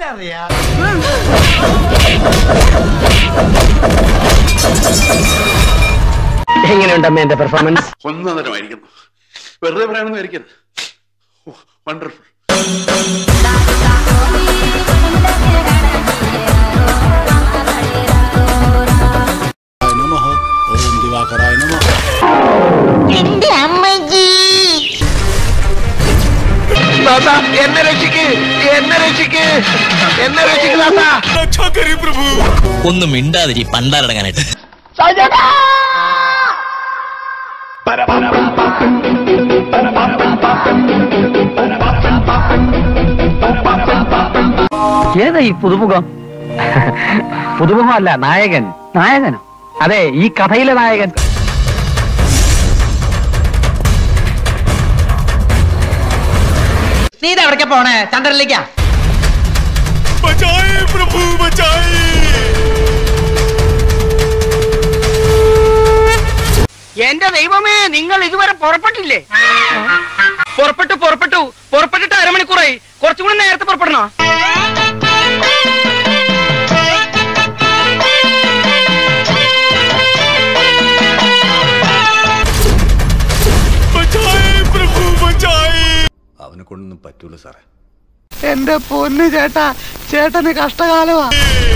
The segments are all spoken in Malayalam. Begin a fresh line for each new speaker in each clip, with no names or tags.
എനിക്കറിയാം
എങ്ങനെയുണ്ടമ്മേ എന്റെ പെർഫോമൻസ്
ഒന്നതരമായിരിക്കുന്നു വെറുതെ പറയാനൊന്നും ആയിരിക്കരുത് വണ്ടർഫുൾ
എന്നെ രക്ഷിക്ക് എന്നെ രക്ഷിക്ക് എന്നെ രക്ഷിക്ക്
ഒന്നും മിണ്ടാതിരി പണ്ടാരടങ്ങാനായിട്ട്
ഏതാ ഈ പുതുമുഖം പുതുമുഖമല്ല നായകൻ നായകനോ അതെ ഈ കഥയിലെ നായകൻ
നീ ഇത് എവിടേക്കാ പോണേ ചന്ദ്രനിലേക്കാ
എന്റെ ദൈവമേ നിങ്ങൾ ഇതുവരെ പുറപ്പെട്ടില്ലേ പുറപ്പെട്ടു പുറപ്പെട്ടു പുറപ്പെട്ടിട്ട് അരമണിക്കൂറായി കുറച്ചുകൂടി നേരത്തെ പുറപ്പെടണോ
അവനെ കൊണ്ടൊന്നും പറ്റൂല സാറേ
എന്റെ പൊന്ന് ചേട്ടാ ചേട്ടന് കഷ്ടകാലമാ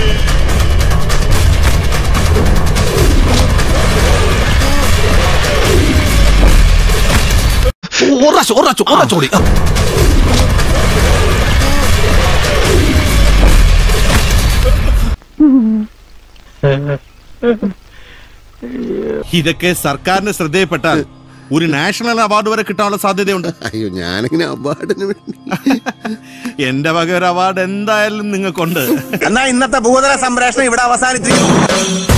ഇതൊക്കെ സർക്കാരിന്റെ ശ്രദ്ധയിൽപ്പെട്ടാൽ ഒരു നാഷണൽ അവാർഡ് വരെ കിട്ടാനുള്ള സാധ്യതയുണ്ട്
അയ്യോ ഞാനിങ്ങനെ അവാർഡിന് വേണ്ടി
എന്റെ വക ഒരു അവാർഡ് എന്തായാലും നിങ്ങൾക്കുണ്ട്
എന്നാ ഇന്നത്തെ ഭൂതല സംപ്രേഷണം ഇവിടെ അവസാനിച്ചിരിക്കുന്നു